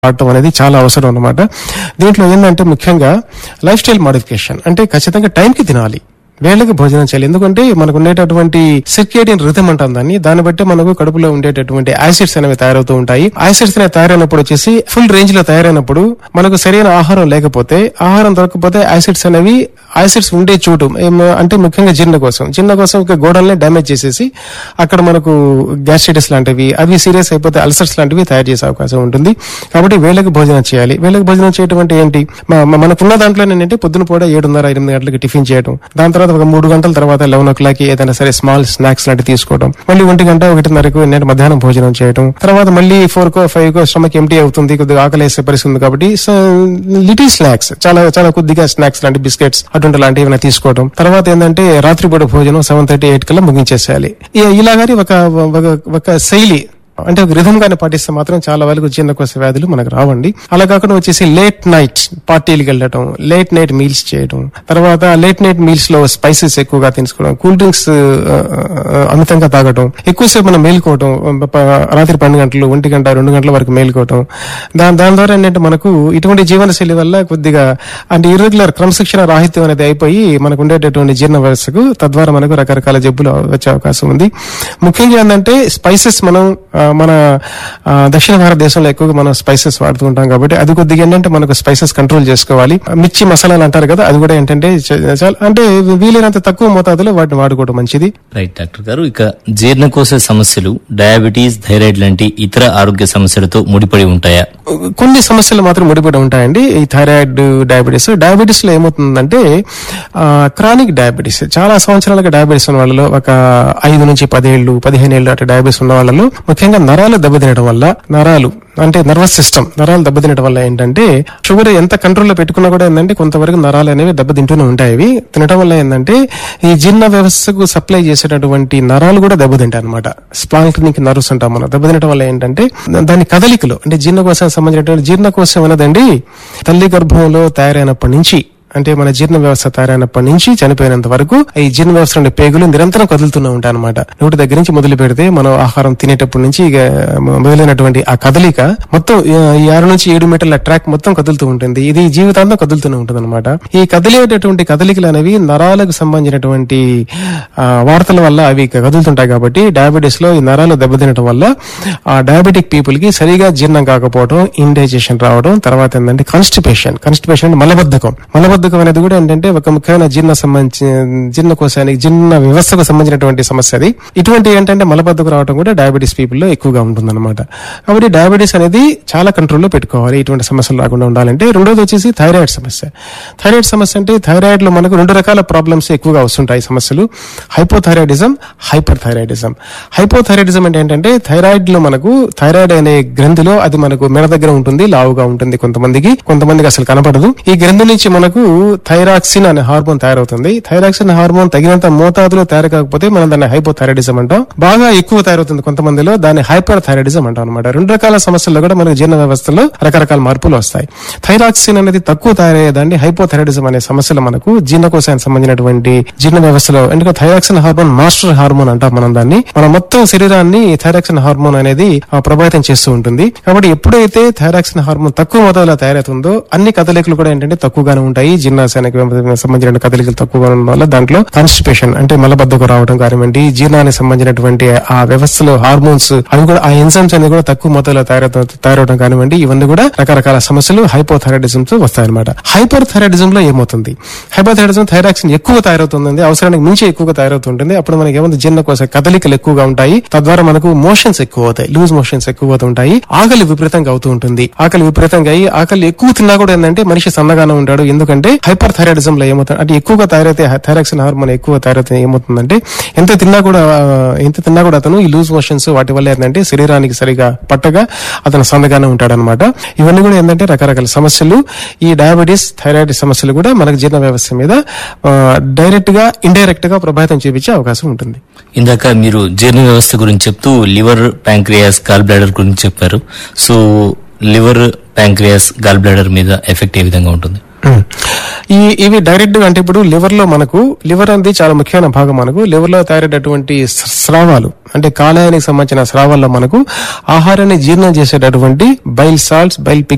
వాడటం అనేది చాలా అవసరం అన్నమాట దీంట్లో ఏంటంటే ముఖ్యంగా లైఫ్ స్టైల్ మాడిఫికేషన్ అంటే ఖచ్చితంగా టైంకి తినాలి వేళకి భోజనం చేయాలి ఎందుకంటే మనకు ఉండేటటువంటి సిర్కేడియన్ రిథం అంటాం దాన్ని దాన్ని బట్టి మనకు కడుపులో ఉండేటటువంటి యాసిడ్స్ అనేవి తయారవుతూ ఉంటాయి యాసిడ్స్ అనేవి తయారైనప్పుడు వచ్చేసి ఫుల్ రేంజ్ లో తయారైనప్పుడు మనకు సరైన ఆహారం లేకపోతే ఆహారం దొరకకపోతే యాసిడ్స్ అనేవి యాసిడ్స్ ఉండే చోటు ఏం- అంటే ముఖ్యంగా జీర్ణ కోసం జీర్ణ కోసం ఇక గోడల్ని డ్యామేజ్ చేసేసి అక్కడ మనకు గ్యాస్ట్రైటిస్ లాంటివి అవి సీరియస్ అయిపోతే అల్సర్స్ లాంటివి తయారు చేసే అవకాశం ఉంటుంది కాబట్టి వేళకి భోజనం చేయాలి వేళకి భోజనం చేయడం అంటే ఏంటి మ- మ- మనకున్న దాంట్లో ఏంటంటే పొద్దున పూట ఏడున్నర ఎనిమిది గంటలకి టిఫిన్ చేయడం దాని తర్వాత ఒక మూడు గంటల తర్వాత లెవెన్ ఓ క్లాక్ ఏదైనా సరే స్మాల్ స్నాక్స్ లాంటివి తీసుకోవడం మళ్ళీ ఒంటి గంట ఒకటిన్నరకు ఏంటంటే మధ్యాహ్నం భోజనం చేయడం తర్వాత మళ్ళీ ఫోర్ కో ఫైవ్ కో స్టమక్ ఎంటీ అవుతుంది కొద్దిగా ఆకలి వేసే పరిస్థితి ఉంది కాబట్టి లిటిల్ స్నాక్స్ చాలా చాలా కొద్దిగా స్నాక్స్ లాంటి బిస్కెట్స్ అటువంటి లాంటివి ఏమైనా తీసుకోవడం తర్వాత ఏంటంటే రాత్రిపూట భోజనం సెవెన్ థర్టీ ఎయిట్ కల్లా ముగించేసేయాలి ఇ- ఇలాగని ఒక ఒక- ఒక శైలి అంటే ఒక రిధం గానే పాటిస్తే మాత్రం చాలా వరకు జీర్ణకోశ వ్యాధులు మనకు రావండి అలా కాకుండా వచ్చేసి లేట్ నైట్ పార్టీలకు వెళ్ళటం లేట్ నైట్ మీల్స్ చేయడం తర్వాత లేట్ నైట్ మీల్స్ లో స్పైసెస్ ఎక్కువగా తీసుకోవడం కూల్ డ్రింక్స్ ఆ, ఆ, అమితంగా తాగటం ఎక్కువసేపు మనం మేలుకోవటం ప- రాత్రి పన్నెండు గంటలు ఒంటి గంట రెండు గంటల వరకు మేలుకోవటం దాని దాని ద్వారా ఏంటంటే మనకు ఇటువంటి జీవనశైలి వల్ల కొద్దిగా అంటే ఇర్రెగ్యులర్ క్రమశిక్షణ రాహిత్యం అనేది అయిపోయి మనకు ఉండేటటువంటి జీర్ణ వ్యవస్థకు తద్వారా మనకు రకరకాల జబ్బులు వచ్చే అవకాశం ఉంది ముఖ్యంగా ఏంటంటే స్పైసెస్ మనం ఆ, మన ఆ, దక్షిణ భారతదేశంలో ఎక్కువగా మనం స్పైసెస్ వాడుతూ ఉంటాం కాబట్టి అది కొద్దిగా ఏంటంటే మనకు స్పైసెస్ కంట్రోల్ చేసుకోవాలి మిర్చి మసాలాలు అంటారు కదా అది కూడా ఏంటంటే చ- చాలా- అంటే వీలైనంత తక్కువ మోతాదులో వాటిని వాడుకోవడం మంచిది రైట్ డాక్టర్ గారు ఇక జీర్ణకోశ సమస్యలు డయాబెటీస్ థైరాయిడ్ లాంటి ఇతర ఆరోగ్య సమస్యలతో ముడిపడి ఉంటాయా కొన్ని సమస్యలు మాత్రం ముడిపడి ఉంటాయండి ఈ థైరాయిడ్ డయాబెటీస్ డయాబెటీస్ లో ఏమవుతుందంటే క్రానిక్ డయాబెటీస్ చాలా సంవత్సరాలుగా డయాబెటీస్ ఉన్న వాళ్ళలో ఒక ఐదు నుంచి పదేళ్లు పదిహేను ఏళ్ళు అట్లా డయాబెటీస్ ఉన్న వాళ్ళలో ముఖ్యంగా నరాలు దెబ్బతినడం వల్ల నరాలు అంటే నర్వస్ సిస్టమ్ నరాలు దెబ్బతినడం వల్ల ఏంటంటే షుగర్ ఎంత కంట్రోల్లో పెట్టుకున్నా కూడా ఏంటంటే కొంతవరకు నరాలు అనేవి దెబ్బతింటూనే ఉంటాయి అవి తినడం వల్ల ఏంటంటే ఈ జీర్ణ వ్యవస్థకు సప్లై చేసేటటువంటి నరాలు కూడా దెబ్బతింటాయి అనమాట స్ప్లాంక్నిక్ నర్వ్స్ అంటాం మనం దెబ్బతినడం వల్ల ఏంటంటే దాని కదలికలు అంటే జీర్ణకోశానికి సంబంధించినటువంటి జీర్ణకోశం అనేదండి తల్లి గర్భంలో తయారైనప్పటి నుంచి అంటే మన జీర్ణ వ్యవస్థ తయారైనప్పటి నుంచి చనిపోయినంత వరకు ఈ జీర్ణ వ్యవస్థ ఉండే పేగులు నిరంతరం కదులుతూనే ఉంటాయి అనమాట నోటి దగ్గర నుంచి మొదలు పెడితే మనం ఆహారం తినేటప్పటి నుంచి ఇక మొదలైనటువంటి ఆ కదలిక మొత్తం ఆ, ఈ ఆరు నుంచి ఏడు మీటర్ల ట్రాక్ మొత్తం కదులుతూ ఉంటుంది ఇది జీవితాంతం కదులుతూనే ఉంటుంది అనమాట ఈ కదిలేటటువంటి కదలికలు అనేవి నరాలకు సంబంధించినటువంటి ఆ, వార్తల వల్ల అవి కదులుతుంటాయి కాబట్టి డయాబెటీస్ లో ఈ నరాలు దెబ్బతినడం వల్ల ఆ డయాబెటిక్ పీపుల్ కి సరిగా జీర్ణం కాకపోవడం ఇండైజెషన్ రావడం తర్వాత ఏంటంటే కాన్స్టిపేషన్ కాన్స్టిపేషన్ అంటే మలబద్ధకం మలబద్ధకం అనేది కూడా ఏంటంటే ఒక ముఖ్యమైన జీర్ణ సంబంధించి జీర్ణకోశానికి జీర్ణ వ్యవస్థకు సంబంధించినటువంటి సమస్య అది ఇటువంటి ఏంటంటే మలబద్ధకం రావడం కూడా డయాబెటీస్ పీపుల్ లో ఎక్కువగా ఉంటుందన్నమాట కాబట్టి డయాబెటీస్ అనేది చాలా కంట్రోల్లో పెట్టుకోవాలి ఇటువంటి సమస్యలు రాకుండా ఉండాలంటే రెండోది వచ్చేసి థైరాయిడ్ సమస్య థైరాయిడ్ సమస్య అంటే థైరాయిడ్ లో మనకు రెండు రకాల ప్రాబ్లమ్స్ ఎక్కువగా వస్తుంటాయి సమస్యలు హైపోథైరాయిడిజం హైపర్ థైరాయిడిజం హైపోథైరాయిడిజం అంటే ఏంటంటే థైరాయిడ్ లో మనకు థైరాయిడ్ అనే గ్రంథిలో అది మనకు మెడ దగ్గర ఉంటుంది లావుగా ఉంటుంది కొంతమందికి కొంతమందికి అసలు కనపడదు ఈ గ్రంథి నుంచి మనకు థైరాక్సిన్ అనే హార్మోన్ తయారవుతుంది థైరాక్సిన్ హార్మోన్ తగినంత మోతాదులో తయారు కాకపోతే మనం దాన్ని హైపోథైరాయిడిజం అంటాం బాగా ఎక్కువ తయారవుతుంది కొంతమందిలో దాన్ని హైపర్ థైరాయిడిజం అంటాం అనమాట రెండు రకాల సమస్యల్లో కూడా మనకు జీర్ణ వ్యవస్థలో రకరకాల మార్పులు వస్తాయి థైరాక్సిన్ అనేది తక్కువ తయారయ్యేదాన్ని హైపోథైరాయిడిజం అనే సమస్యలు మనకు జీర్ణకోశానికి సంబంధించినటువంటి జీర్ణ వ్యవస్థలో ఎందుకంటే థైరాక్సిన్ హార్మోన్ మాస్టర్ హార్మోన్ అంటాం మనం దాన్ని మన మొత్తం శరీరాన్ని థైరాక్సిన్ హార్మోన్ అనేది ఆ, ప్రభావితం చేస్తూ ఉంటుంది కాబట్టి ఎప్పుడైతే థైరాక్సిన్ హార్మోన్ తక్కువ మోతాదులో తయారవుతుందో అన్ని కదలికలు కూడా ఏంటంటే తక్కువగానే ఉంటాయి జీర్ణాశయానికి సంబంధించిన కదలికలు తక్కువగా ఉండడం వల్ల దాంట్లో కాన్స్టిపేషన్ అంటే మలబద్ధకం రావడం కానివ్వండి జీర్ణానికి సంబంధించినటువంటి ఆ వ్యవస్థలో హార్మోన్స్ అవి కూడా ఆ ఎంజైమ్స్ అనేది కూడా తక్కువ మొత్తంలో తయారవుత తయారవడం కానివ్వండి ఇవన్నీ కూడా రకరకాల సమస్యలు హైపోథైరాయిడిజం తో వస్తాయన్నమాట హైపర్ థైరాయిడిజం లో ఏమవుతుంది హైపోథైరాయిడిజం థైరాక్సిన్ ఎక్కువ తయారవుతుంది అవసరానికి మించి ఎక్కువగా తయారవుతుంటుంది అప్పుడు మనకి ఏమైంది జీర్ణకోశ కదలికలు ఎక్కువగా ఉంటాయి తద్వారా మనకు మోషన్స్ ఎక్కువ అవుతాయి లూజ్ మోషన్స్ ఎక్కువ అవుతుంటాయి ఆకలి విపరీతంగా అవుతూ ఉంటుంది ఆకలి విపరీతంగా అయ్యి ఆకలి ఎక్కువ తిన్నా కూడా ఏంటంటే మనిషి సన్నగానే ఉంటాడు ఎందుకంటే హైపర్ థైరాయిడిజం లో ఏమవుతుంది అంటే ఎక్కువగా తయారైతే థైరాక్సిన్ హార్మోన్ ఎక్కువ తయారైతే ఏమవుతుందంటే ఎంత తిన్నా కూడా ఆ, ఎంత తిన్నా కూడా అతను ఈ లూజ్ మోషన్స్ వాటి వల్ల ఏంటంటే శరీరానికి సరిగా పట్టగా అతను సన్నగానే ఉంటాడు అనమాట ఇవన్నీ కూడా ఏంటంటే రకరకాల సమస్యలు ఈ డయాబెటీస్ థైరాయిడ్ సమస్యలు కూడా మనకు జీర్ణ వ్యవస్థ మీద డైరెక్ట్ గా ఇండైరెక్ట్ గా ప్రభావితం చూపించే అవకాశం ఉంటుంది ఇందాక మీరు జీర్ణ వ్యవస్థ గురించి చెప్తూ లివర్ ప్యాంక్రియాస్ గాల్ బ్లాడర్ గురించి చెప్పారు so liver pancreas gall bladder మీద ఎఫెక్ట్ ఏ విధంగా ఉంటుంది ఉమ్. ఈ ఇవి డైరెక్ట్ గా అంటే ఇప్పుడు లివర్ లో మనకు లివర్ అనేది చాలా ముఖ్యమైన భాగం మనకు లివర్ లో తయారయ్యేటటువంటి స్ర- స్రావాలు అంటే కాలేయానికి సంబంధించిన స్రావాల్లో మనకు ఆహారాన్ని జీర్ణం చేసేటటువంటి బైల్ సాల్ట్స్ బైల్ పిగ్